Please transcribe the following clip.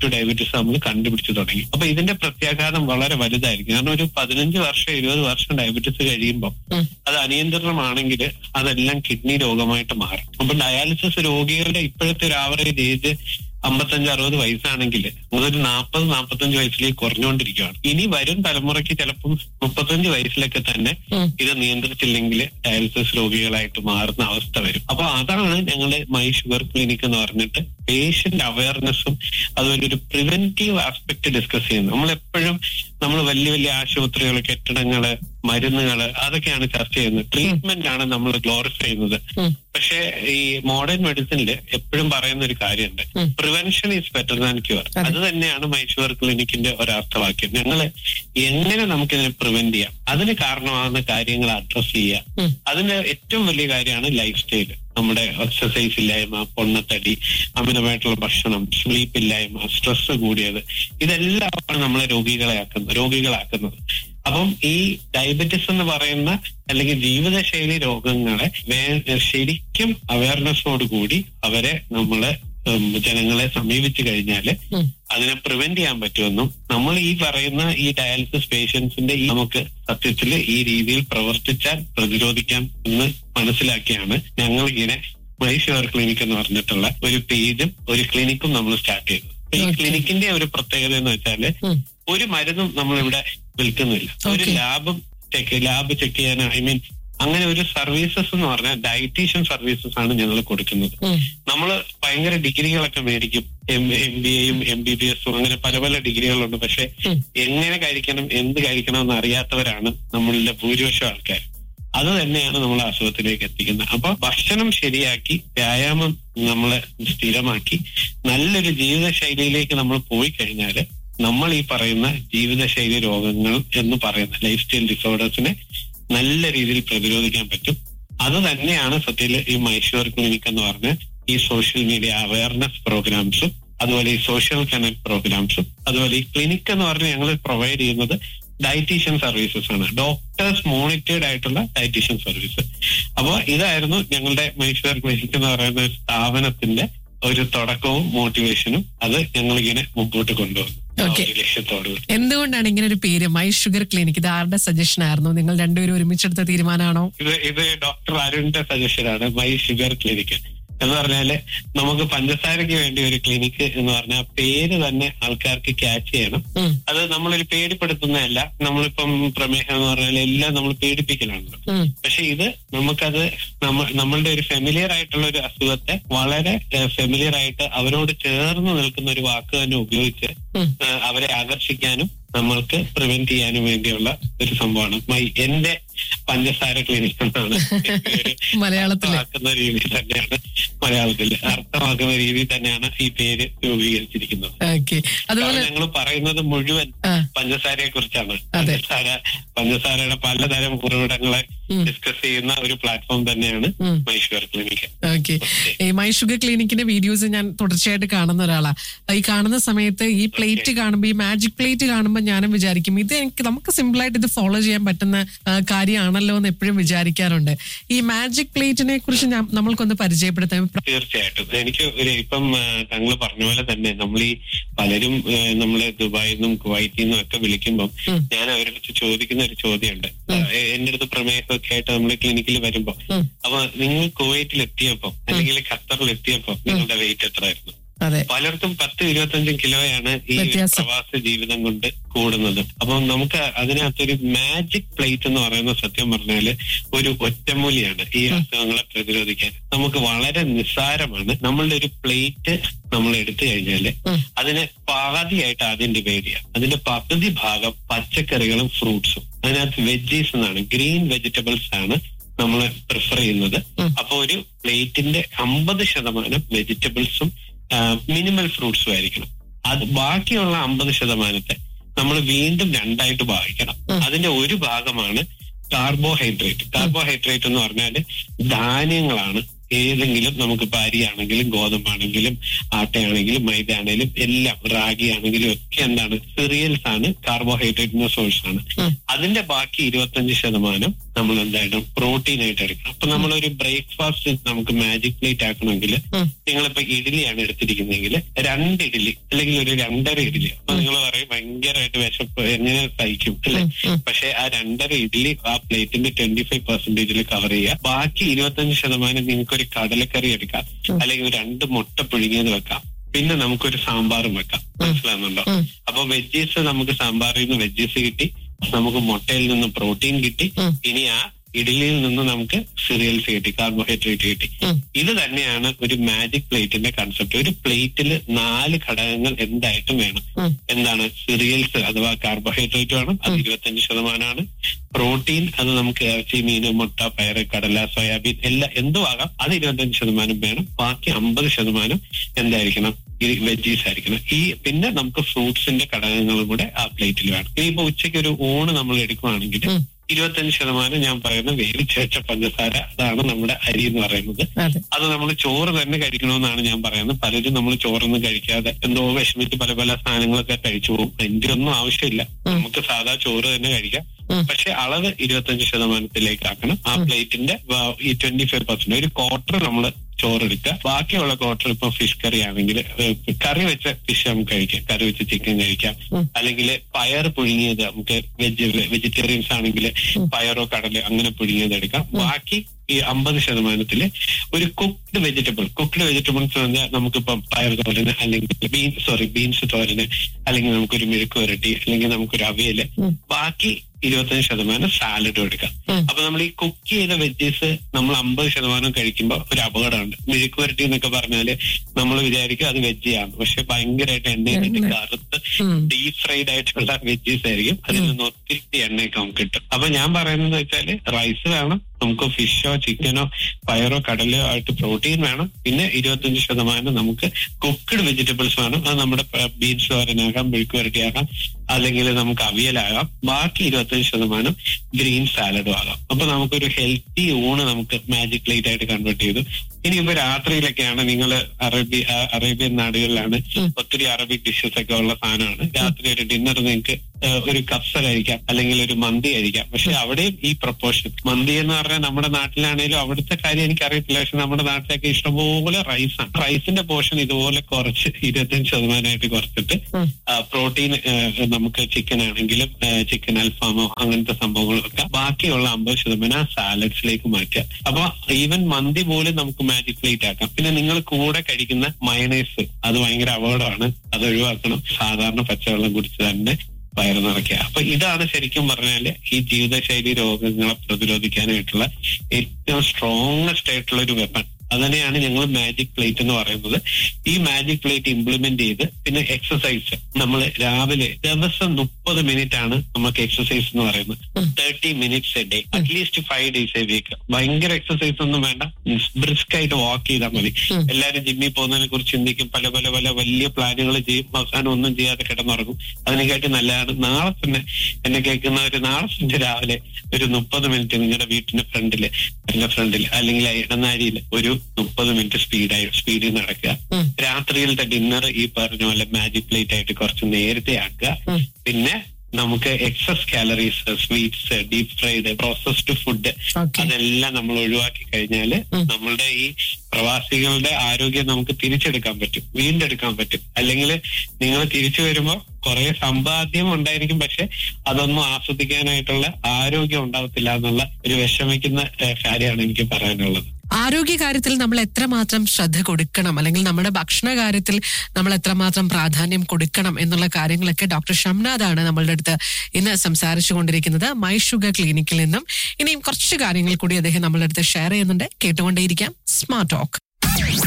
To diabetes നമ്മൾ കണ്ടുപിടിച്ചു തുടങ്ങി അപ്പൊ ഇതിന്റെ പ്രത്യാഘാതം വളരെ വലുതായിരിക്കും കാരണം ഒരു പതിനഞ്ച് വർഷം ഇരുപത് വർഷം ഡയബറ്റീസ് കഴിയുമ്പോൾ ഉം. അത് അനിയന്ത്രണമാണെങ്കിൽ അതെല്ലാം കിഡ്നി രോഗമായിട്ട് മാറും അപ്പൊ ഡയാലിസിസ് രോഗികളുടെ ഇപ്പോഴത്തെ ഒരു ആവറേജ് ഏജ് അമ്പത്തഞ്ച് അറുപത് വയസ്സാണെങ്കിൽ അതൊരു നാൽപ്പത് നാൽപ്പത്തഞ്ച് വയസ്സിലേക്ക് കുറഞ്ഞുകൊണ്ടിരിക്കുകയാണ് ഇനി വരും തലമുറയ്ക്ക് ചിലപ്പം മുപ്പത്തഞ്ച് വയസ്സിലൊക്കെ തന്നെ ഉം. ഇത് നിയന്ത്രിച്ചില്ലെങ്കിൽ ഡയാലിസിസ് രോഗികളായിട്ട് മാറുന്ന അവസ്ഥ വരും അപ്പൊ അതാണ് ഞങ്ങളുടെ മൈ ഷുഗർ ക്ലിനിക് എന്ന് പറഞ്ഞിട്ട് പേഷ്യന്റ് അവയർനെസ്സും അതുപോലെ ഒരു പ്രിവെന്റീവ് ആസ്പെക്ട് ഡിസ്കസ് ചെയ്യുന്നത് നമ്മൾ എപ്പോഴും നമ്മൾ വലിയ വലിയ ആശുപത്രികൾ കെട്ടിടങ്ങള് മരുന്നുകള് അതൊക്കെയാണ് ചർച്ച ചെയ്യുന്നത് ട്രീറ്റ്മെന്റ് ആണ് നമ്മൾ ഗ്ലോറിഫൈ ചെയ്യുന്നത് ഉം. പക്ഷേ ഈ മോഡേൺ മെഡിസിനിൽ എപ്പോഴും പറയുന്ന ഒരു കാര്യമുണ്ട് ഉം. Prevention is better than cure അതെ. അത് തന്നെയാണ് മൈഷുവർ ക്ലിനിക്കിന്റെ ഒരർത്ഥവാക്യം ഞങ്ങൾ എങ്ങനെ നമുക്കിതിനെ പ്രിവെന്റ് ചെയ്യാം അതിന് കാരണമാകുന്ന കാര്യങ്ങൾ അഡ്രസ് ചെയ്യുക ഉം. അതിന്റെ ഏറ്റവും വലിയ കാര്യമാണ് ലൈഫ് സ്റ്റൈല് നമ്മുടെ എക്സസൈസ് ഇല്ലായ്മ പൊണ്ണത്തടി അമിതമായിട്ടുള്ള ഭക്ഷണം സ്ലീപ്പ് ഇല്ലായ്മ സ്ട്രെസ് കൂടിയത് ഇതെല്ലാമാണ് നമ്മളെ രോഗികളെ ആക്കുന്നത് രോഗികളാക്കുന്നത് അപ്പം ഈ ഡയബറ്റിസ് എന്ന് പറയുന്ന അല്ലെങ്കിൽ ജീവിതശൈലി രോഗങ്ങളെ വേ- ശരിക്കും അവയർനെസ്സോട് കൂടി അവരെ നമ്മള് ഉം, ജനങ്ങളെ സമീപിച്ചു കഴിഞ്ഞാല് ഉം. അതിനെ പ്രിവെന്റ് ചെയ്യാൻ പറ്റുമെന്നും നമ്മൾ ഈ പറയുന്ന ഈ ഡയാലിസിസ് പേഷ്യൻസിന്റെ ഈ നമുക്ക് സത്യത്തിൽ ഈ രീതിയിൽ പ്രവർത്തിച്ചാൽ പ്രതിരോധിക്കാം എന്ന് മനസ്സിലാക്കിയാണ് ഞങ്ങൾ ഇങ്ങനെ മൈഷുവർ ക്ലിനിക് എന്ന് പറഞ്ഞിട്ടുള്ള ഒരു പേജും ഒരു ക്ലിനിക്കും നമ്മൾ സ്റ്റാർട്ട് ചെയ്തത് അപ്പൊ ഈ Okay. ക്ലിനിക്കിന്റെ ഒരു പ്രത്യേകത എന്ന് വെച്ചാല് ഉം. ഒരു മരുന്നും നമ്മളിവിടെ വിൽക്കുന്നില്ല ഒരു Okay. ലാബും ചെക്ക് ലാബ് ചെക്ക് ചെയ്യാൻ ഐ മീൻ അങ്ങനെ ഒരു സർവീസസ് എന്ന് പറഞ്ഞാൽ ഡയറ്റീഷ്യൻ സർവീസസ് ആണ് ഞങ്ങൾ കൊടുക്കുന്നത് ഉം. നമ്മൾ ഭയങ്കര ഡിഗ്രികളൊക്കെ മേടിക്കും എം എം ബി എയും എം ബി ബി എസും അങ്ങനെ പല പല ഡിഗ്രികളുണ്ട് പക്ഷെ ഉം. എങ്ങനെ കഴിക്കണം എന്ത് കഴിക്കണം എന്ന് അറിയാത്തവരാണ് നമ്മളിലെ ഭൂരിപക്ഷം ആൾക്കാർ അത് തന്നെയാണ് നമ്മൾ അസുഖത്തിലേക്ക് എത്തിക്കുന്നത് അപ്പൊ ഭക്ഷണം ശരിയാക്കി വ്യായാമം നമ്മളെ സ്ഥിരമാക്കി നല്ലൊരു ജീവിതശൈലിയിലേക്ക് നമ്മൾ പോയി കഴിഞ്ഞാൽ നമ്മൾ ഈ പറയുന്ന ജീവിതശൈലി രോഗങ്ങൾ എന്ന് പറയുന്ന ലൈഫ് സ്റ്റൈൽ ഡിസോർഡേഴ്സിനെ നല്ല രീതിയിൽ പ്രതിരോധിക്കാൻ പറ്റും അത് തന്നെയാണ് സത്യത്തിൽ ഈ മൈഷൂർ ക്ലിനിക് എന്ന് പറഞ്ഞ ഈ സോഷ്യൽ മീഡിയ അവയർനെസ് പ്രോഗ്രാംസും അതുപോലെ ഈ സോഷ്യൽ കണക്ട് പ്രോഗ്രാംസും അതുപോലെ ഈ ക്ലിനിക് എന്ന് പറഞ്ഞ് ഞങ്ങൾ പ്രൊവൈഡ് ചെയ്യുന്നത് ഡയറ്റീഷ്യൻ സർവീസസ് ആണ് ഡോക്ടേഴ്സ് മോണിറ്റേഡ് ആയിട്ടുള്ള ഡയറ്റീഷ്യൻ സർവീസ് അപ്പോൾ ഇതായിരുന്നു ഞങ്ങളുടെ മൈഷൂർ ക്ലിനിക് എന്ന് പറയുന്ന ഒരു സ്ഥാപനത്തിന്റെ ഒരു തുടക്കവും മോട്ടിവേഷനും അത് ഞങ്ങളിങ്ങനെ മുമ്പോട്ട് കൊണ്ടുവന്നു ആ Okay. ഒരു ലക്ഷ്യത്തോടു കൂടി. എന്തുകൊണ്ടാണ് ഇങ്ങനെ ഒരു പേര് മൈ ഷുഗർ ക്ലിനിക് ഇത് ആരുടെ സജഷൻ ആയിരുന്നു നിങ്ങൾ രണ്ടുപേരും ഒരുമിച്ചെടുത്ത തീരുമാനമാണോ ഇത് ഇത് ഡോക്ടർ അരുണിന്റെ സജഷനാണ് മൈ ഷുഗർ ക്ലിനിക് എന്ന് പറഞ്ഞാല് നമുക്ക് പഞ്ചസാരയ്ക്ക് വേണ്ടി ഒരു ക്ലിനിക് എന്ന് പറഞ്ഞാൽ പേര് തന്നെ ആൾക്കാർക്ക് ക്യാച്ച് ചെയ്യണം ഉം. അത് നമ്മളൊരു പേടിപ്പെടുത്തുന്നതല്ല നമ്മളിപ്പം പ്രമേഹം എന്ന് പറഞ്ഞാൽ എല്ലാം നമ്മൾ പേടിപ്പിക്കലാണല്ലോ ഉം. പക്ഷെ ഇത് നമുക്കത് നമ്മ നമ്മളുടെ ഒരു ഫെമിലിയർ ആയിട്ടുള്ള ഒരു അസുഖത്തെ വളരെ ഫെമിലിയർ ആയിട്ട് അവരോട് ചേർന്ന് നിൽക്കുന്ന ഒരു വാക്ക് തന്നെ ഉപയോഗിച്ച് ഉം. ഏഹ് അവരെ ആകർഷിക്കാനും നമ്മൾക്ക് പ്രിവെന്റ് ചെയ്യാനും വേണ്ടിയുള്ള ഒരു സംഭവമാണ് മൈ എന്റെ പഞ്ചസാര ക്ലിനിക് എന്നാണ് ഒരു മലയാളത്തില് അർത്ഥമാക്കുന്ന രീതി തന്നെയാണ് മലയാളത്തിൽ അർത്ഥമാക്കുന്ന രീതി തന്നെയാണ് ഈ പേര് രൂപീകരിച്ചിരിക്കുന്നത് ഓക്കെ അതുപോലെ ഞങ്ങൾ പറയുന്നത് മുഴുവൻ ആ, പഞ്ചസാരയെ കുറിച്ചാണ് അതെ. പഞ്ചസാര പഞ്ചസാരയുടെ പലതരം ഉറവിടങ്ങളെ ഉം. ഡിസ്കസ് ചെയ്യുന്ന ഒരു പ്ലാറ്റ്ഫോം തന്നെയാണ് ഉം. മൈഷുവർ ക്ലിനിക് ഓക്കെ ഈ മൈ ഷുഗർ ക്ലിനിക്കിന്റെ വീഡിയോസ് ഞാൻ തുടർച്ചയായിട്ട് കാണുന്ന ഒരാളാ ഈ കാണുന്ന സമയത്ത് ഈ പ്ലേറ്റ് കാണുമ്പോൾ ഈ മാജിക് പ്ലേറ്റ് കാണുമ്പോൾ ഞാനും വിചാരിക്കും ഇത് എനിക്ക് നമുക്ക് സിമ്പിൾ ആയിട്ട് ഇത് ഫോളോ ചെയ്യാൻ പറ്റുന്ന ആ, കാര്യമാണല്ലോ എന്ന് എപ്പോഴും വിചാരിക്കാറുണ്ട് ഈ മാജിക് പ്ലേറ്റിനെ കുറിച്ച് ഞാൻ നമ്മൾക്കൊന്ന് പരിചയപ്പെടുത്താം തീർച്ചയായിട്ടും എനിക്ക് ഒരു ഇപ്പം താങ്കൾ പറഞ്ഞ പോലെ തന്നെ നമ്മൾ ഈ പലരും ആ, നമ്മളെ ദുബായിൽ നിന്നും കുവൈറ്റിൽ നിന്നും ഒക്കെ വിളിക്കുമ്പോൾ ഉം. ഞാൻ അവരുടെ അടുത്ത് ചോദിക്കുന്ന ഒരു ചോദ്യമുണ്ട് ആ, എ- എന്റെ അടുത്ത് പ്രമേഹമൊക്കെ ആയിട്ട് നമ്മൾ ക്ലിനിക്കിൽ വരുമ്പോ ഉം. അപ്പൊ നിങ്ങൾ കുവൈറ്റിൽ എത്തിയപ്പോ അല്ലെങ്കിൽ ഖത്തറിൽ എത്തിയപ്പോ നിങ്ങളുടെ വെയിറ്റ് എത്രയായിരുന്നു അതെ പലർക്കും പത്ത് ഇരുപത്തഞ്ചും കിലോയാണ് ഈ ഒരു വ്യത്യാസം. പ്രവാസ ജീവിതം കൊണ്ട് കൂടുന്നത് അപ്പം നമുക്ക് അതിനകത്തൊരു മാജിക് പ്ലേറ്റ് എന്ന് പറയുന്ന സത്യം പറഞ്ഞാല് ഒരു ഒറ്റമൂലിയാണ് ഈ അസുഖങ്ങളെ പ്രതിരോധിക്കാൻ നമുക്ക് വളരെ നിസ്സാരമാണ് നമ്മളുടെ ഒരു പ്ലേറ്റ് നമ്മൾ എടുത്തു കഴിഞ്ഞാല് ഉം. അതിനെ പാതിയായിട്ട് ആദ്യം ഡിവൈഡ് ചെയ്യാം അതിന്റെ പകുതി ഭാഗം പച്ചക്കറികളും ഫ്രൂട്ട്സും അതിനകത്ത് വെജീസ് എന്നാണ് ഗ്രീൻ വെജിറ്റബിൾസ് ആണ് നമ്മൾ പ്രിഫർ ചെയ്യുന്നത് ഉം. അപ്പൊ ഒരു പ്ലേറ്റിന്റെ അമ്പത് ശതമാനം വെജിറ്റബിൾസും മിനിമൽ ഫ്രൂട്ട്സും ആയിരിക്കണം അത് ബാക്കിയുള്ള അമ്പത് ശതമാനത്തെ നമ്മൾ വീണ്ടും രണ്ടായിട്ട് ഭാഗിക്കണം ഉം. അതിന്റെ ഒരു ഭാഗമാണ് കാർബോഹൈഡ്രേറ്റ് കാർബോഹൈഡ്രേറ്റ് എന്ന് പറഞ്ഞാൽ ധാന്യങ്ങളാണ് ഏതെങ്കിലും നമുക്ക് അരിയാണെങ്കിലും ഗോതമ്പാണെങ്കിലും ആട്ടയാണെങ്കിലും മൈദ ആണെങ്കിലും എല്ലാം റാഗി ആണെങ്കിലും ഒക്കെ എന്താണ് സിറിയൽസ് ആണ് കാർബോഹൈഡ്രേറ്റിന്റെ സോഴ്സ് ആണ് ഉം. അതിന്റെ ബാക്കി ഇരുപത്തഞ്ച് ശതമാനം നമ്മൾ എന്തായാലും പ്രോട്ടീൻ ആയിട്ട് എടുക്കണം അപ്പൊ നമ്മളൊരു ബ്രേക്ക്ഫാസ്റ്റ് നമുക്ക് മാജിക് പ്ലേറ്റ് ആക്കണമെങ്കിൽ ഉം. നിങ്ങളിപ്പോ ഇഡ്ഡലിയാണ് എടുത്തിരിക്കുന്നതെങ്കിൽ രണ്ട് ഇഡ്ഡലി അല്ലെങ്കിൽ ഒരു രണ്ടര ഇഡ്ഡലി അപ്പൊ നിങ്ങൾ പറയും ഭയങ്കരമായിട്ട് വിശപ്പ് എങ്ങനെ സഹിക്കും അല്ലെ ഉം, ഉം. പക്ഷെ ആ രണ്ടര ഇഡ്ഡലി ആ പ്ലേറ്റിന്റെ ട്വന്റി ഫൈവ് പെർസെന്റേജിൽ കവർ ചെയ്യുക ബാക്കി ഇരുപത്തഞ്ച് ശതമാനം നിങ്ങൾക്ക് ഒരു കടലക്കറി എടുക്കാം ഉം. അല്ലെങ്കിൽ ഒരു രണ്ട് മുട്ട പുഴുങ്ങിയത് വെക്കാം പിന്നെ നമുക്കൊരു സാമ്പാറും വെക്കാം മനസ്സിലാകുന്നുണ്ടോ ഉം. അപ്പൊ വെജീസ് നമുക്ക് സാമ്പാറിൽ നിന്ന് വെജീസ് കിട്ടി നമുക്ക് മുട്ടയിൽ നിന്ന് പ്രോട്ടീൻ കിട്ടി ഉം. ഇനി ആ ഇഡലിയിൽ നിന്ന് നമുക്ക് സിറിയൽസ് കിട്ടി കാർബോഹൈഡ്രേറ്റ് കിട്ടി ഉം. ഇത് തന്നെയാണ് ഒരു മാജിക് പ്ലേറ്റിന്റെ കൺസെപ്റ്റ് ഒരു പ്ലേറ്റിൽ നാല് ഘടകങ്ങൾ എന്തായിട്ടും വേണം ഉം. എന്താണ് സിറിയൽസ് അഥവാ കാർബോഹൈഡ്രേറ്റ് വേണം അത് ഇരുപത്തഞ്ച് ശതമാനമാണ് പ്രോട്ടീൻ അത് നമുക്ക് ഇറച്ചി മീൻ മുട്ട പയറ് കടല സോയാബീൻ എല്ലാം എന്തും ആകാം അത് ഇരുപത്തഞ്ച് ശതമാനം വേണം ബാക്കി അമ്പത് ശതമാനം എന്തായിരിക്കണം ഈ വെജീസ് ആയിരിക്കണം ഈ പിന്നെ നമുക്ക് ഫ്രൂട്ട്സിന്റെ ഘടകങ്ങളും കൂടെ ആ പ്ലേറ്റിൽ വേണം ഇനിയിപ്പോ ഉച്ചയ്ക്ക് ഒരു ഊണ് നമ്മൾ എടുക്കുവാണെങ്കിൽ ഉം. ഇരുപത്തഞ്ച് ശതമാനം ഞാൻ പറയുന്ന വേലിച്ചേച്ച പഞ്ചസാര അതാണ് നമ്മുടെ അരി എന്ന് പറയുന്നത് അതെ അത് നമ്മൾ ചോറ് തന്നെ കഴിക്കണമെന്നാണ് ഞാൻ പറയുന്നത് പലരും നമ്മൾ ചോറൊന്നും കഴിക്കാതെ എന്തോ വിഷമിച്ച് പല പല സാധനങ്ങളൊക്കെ കഴിച്ചു പോകും എന്റെ ഒന്നും ആവശ്യമില്ല ഉം. നമുക്ക് സാധാ ചോറ് തന്നെ കഴിക്കാം ഉം. പക്ഷെ അളവ് ഇരുപത്തഞ്ച് ശതമാനത്തിലേക്ക് ആക്കണം ആ പ്ലേറ്റിന്റെ വ- ഈ ട്വന്റി ഫൈവ് പെർസെന്റ് ഒരു ക്വാർട്ടർ നമ്മൾ ചോറ് എടുക്കുക ബാക്കിയുള്ള ക്വാർട്ടർ ഇപ്പൊ ഫിഷ് കറി ആണെങ്കിൽ കറി വെച്ച ഫിഷ് നമുക്ക് കഴിക്കാം കറി വെച്ച ചിക്കൻ കഴിക്കാം ഉം. അല്ലെങ്കിൽ പയർ പുഴുങ്ങിയത് നമുക്ക് വെജ് വെജിറ്റേറിയൻസ് ആണെങ്കിൽ ഉം. പയറോ കടലോ അങ്ങനെ പുഴുങ്ങിയത് എടുക്കാം ബാക്കി ഈ അമ്പത് ശതമാനത്തില് ഒരു കുക്ക്ഡ് വെജിറ്റബിൾ കുക്ക്ഡ് വെജിറ്റബിൾസ് പറഞ്ഞാൽ നമുക്കിപ്പം പയർ തോരന് അല്ലെങ്കിൽ ബീൻ സോറി ബീൻസ് തോരന് അല്ലെങ്കിൽ നമുക്കൊരു മെഴുക്ക് വരട്ടി അല്ലെങ്കിൽ നമുക്കൊരു അവിയല് ഉം. ബാക്കി ഇരുപത്തഞ്ച് ശതമാനം സാലഡും എടുക്കാം ഉം. അപ്പൊ നമ്മൾ ഈ കുക്ക് ചെയ്ത വെജീസ് നമ്മൾ അമ്പത് ശതമാനം കഴിക്കുമ്പോൾ ഒരു അപകടമുണ്ട് മെഴുക്ക് വരട്ടി എന്നൊക്കെ പറഞ്ഞാല് നമ്മൾ വിചാരിക്കും അത് വെജിയാണ് പക്ഷെ ഭയങ്കരമായിട്ട് എണ്ണയിലിട്ട് എണ്ണ. കറുത്ത് ഉം. ഡീപ് ഫ്രൈഡ് ആയിട്ടുള്ള വെജീസ് ആയിരിക്കും അതിൽ നിന്ന് ഒത്തിരി എണ്ണയൊക്കെ നമുക്ക് കിട്ടും അപ്പൊ ഞാൻ പറയുന്നത് വെച്ചാല് റൈസ് വേണം നമുക്ക് ഫിഷോ ചിക്കനോ പയറോ കടലോ ആയിട്ട് പ്രോട്ടീൻ വേണം പിന്നെ ഇരുപത്തഞ്ച് ശതമാനം നമുക്ക് കുക്ക്ഡ് വെജിറ്റബിൾസ് വേണം അത് നമ്മുടെ ബീൻസ് തോരനാകാം മെഴുക്ക് വരട്ടിയാകാം അല്ലെങ്കിൽ നമുക്ക് അവിയലാകാം ബാക്കി ഇരുപത്തഞ്ച് ശതമാനം ഗ്രീൻ സാലഡും ആകാം അപ്പൊ നമുക്കൊരു ഹെൽത്തി ഊണ് നമുക്ക് മാജിക് പ്ലേറ്റ് ആയിട്ട് കൺവേർട്ട് ചെയ്തു ഇനിയിപ്പോ രാത്രിയിലൊക്കെയാണ് നിങ്ങൾ അറബി ആ, അറേബ്യൻ നാടുകളിലാണ് ഉം. ഒത്തിരി അറബിക് ഡിഷസ് ഒക്കെ ഉള്ള സാധനമാണ് രാത്രി ഒരു ഡിന്നർ നിങ്ങൾക്ക് ഒരു കപ്സ കഴിക്കാം അല്ലെങ്കിൽ ഒരു മന്തി കഴിക്കാം പക്ഷെ അവിടെയും ഈ പ്രപ്പോർഷൻ മന്തി എന്ന് പറഞ്ഞാൽ നമ്മുടെ നാട്ടിലാണെങ്കിലും അവിടുത്തെ കാര്യം എനിക്കറിയത്തില്ല പക്ഷെ നമ്മുടെ നാട്ടിലൊക്കെ ഇഷ്ടംപോലെ റൈസാണ് റൈസിന്റെ പോർഷൻ ഇതുപോലെ കുറച്ച് ഇരുപത്തഞ്ച് ശതമാനമായിട്ട് കുറച്ചിട്ട് ഉം. പ്രോട്ടീൻ നമുക്ക് ചിക്കൻ ആണെങ്കിലും ചിക്കൻ അൽഫാമോ അങ്ങനത്തെ സംഭവങ്ങളൊക്കെ ബാക്കിയുള്ള അമ്പത് ശതമാനം ആ സാലഡ്സിലേക്ക് മാറ്റുക അപ്പൊ ഈവൻ മന്തി പോലും നമുക്ക് മാജിക് പ്ലേറ്റ് ആക്കാം പിന്നെ നിങ്ങൾ കൂടെ കഴിക്കുന്ന മയണൈസ് അത് ഭയങ്കര അപകടമാണ് അത് ഒഴിവാക്കണം സാധാരണ പച്ചവെള്ളം കുടിച്ച് തന്നെ വയറ് നിറയ്ക്കുക അപ്പൊ ഇതാണ് ശരിക്കും പറഞ്ഞാല് ഈ ജീവിതശൈലി രോഗങ്ങളെ പ്രതിരോധിക്കാനായിട്ടുള്ള ഏറ്റവും സ്ട്രോങ്ങസ്റ്റ് ആയിട്ടുള്ള ഒരു വെപ്പൺ അതന്നെയാണ് ഞങ്ങൾ മാജിക് പ്ലേറ്റ് എന്ന് പറയുന്നത് ഈ മാജിക് പ്ലേറ്റ് ഇംപ്ലിമെന്റ് ചെയ്ത് പിന്നെ എക്സസൈസ് നമ്മൾ രാവിലെ ദിവസം മുപ്പത് മിനിറ്റ് ആണ് നമുക്ക് എക്സസൈസ് എന്ന് പറയുന്നത് ഉം. Thirty minutes a day at least five days a week ഭയങ്കര എക്സസൈസ് ഒന്നും വേണ്ട ബ്രിസ്ക് ആയിട്ട് വാക്ക് ചെയ്താൽ മതി ഉം. എല്ലാവരും ജിമ്മിൽ പോകുന്നതിനെ കുറിച്ച് ചിന്തിക്കും പല പല പല വലിയ പ്ലാനുകൾ ചെയ്യും അവസാനം ഒന്നും ചെയ്യാതെ കിടന്നുറങ്ങും അതിനെക്കാട്ടി നല്ലതാണ് നാളെ തന്നെ എന്നെ കേൾക്കുന്നവര് നാളെ തന്നെ രാവിലെ ഒരു മുപ്പത് മിനിറ്റ് നിങ്ങളുടെ വീട്ടിന്റെ ഫ്രണ്ടില് എന്റെ ഫ്രണ്ടിൽ അല്ലെങ്കിൽ ഇടനാരിയിൽ ഒരു മുപ്പത് മിനിറ്റ് സ്പീഡായി സ്പീഡിൽ നടക്കുക ഉം. രാത്രിയിലത്തെ ഡിന്നർ ഈ പറഞ്ഞ പോലെ മാജിക് പ്ലേറ്റ് ആയിട്ട് കുറച്ച് നേരത്തെ ആക്കുക ഉം. പിന്നെ നമുക്ക് excess calories sweets deep fried processed food okay അതെല്ലാം നമ്മൾ ഒഴിവാക്കി കഴിഞ്ഞാല് ഉം. നമ്മളുടെ ഈ പ്രവാസികളുടെ ആരോഗ്യം നമുക്ക് തിരിച്ചെടുക്കാൻ പറ്റും വീണ്ടെടുക്കാൻ പറ്റും അല്ലെങ്കിൽ നിങ്ങൾ തിരിച്ചു വരുമ്പോൾ കുറെ സമ്പാദ്യം ഉണ്ടായിരിക്കും പക്ഷെ അതൊന്നും ആസ്വദിക്കാനായിട്ടുള്ള ആരോഗ്യം ഉണ്ടാവത്തില്ല എന്നുള്ള ഒരു വിഷമിക്കുന്ന ഏഹ്, കാര്യമാണ് എനിക്ക് പറയാനുള്ളത് ആരോഗ്യ കാര്യത്തിൽ നമ്മൾ എത്രമാത്രം ശ്രദ്ധ കൊടുക്കണം അല്ലെങ്കിൽ നമ്മുടെ ഭക്ഷണ കാര്യത്തിൽ നമ്മൾ എത്രമാത്രം പ്രാധാന്യം കൊടുക്കണം എന്നുള്ള കാര്യങ്ങളൊക്കെ ഡോക്ടർ ഷംനാഥാണ് നമ്മളുടെ അടുത്ത് ഇന്ന് സംസാരിച്ചു കൊണ്ടിരിക്കുന്നത് മൈ ഷുഗർ ക്ലിനിക്കിൽ നിന്നും ഇനിയും കുറച്ച് കാര്യങ്ങൾ കൂടി അദ്ദേഹം നമ്മളുടെ അടുത്ത് ഷെയർ ചെയ്യുന്നുണ്ട് കേട്ടുകൊണ്ടേയിരിക്കാം സ്മാർട്ട് ടോക്ക്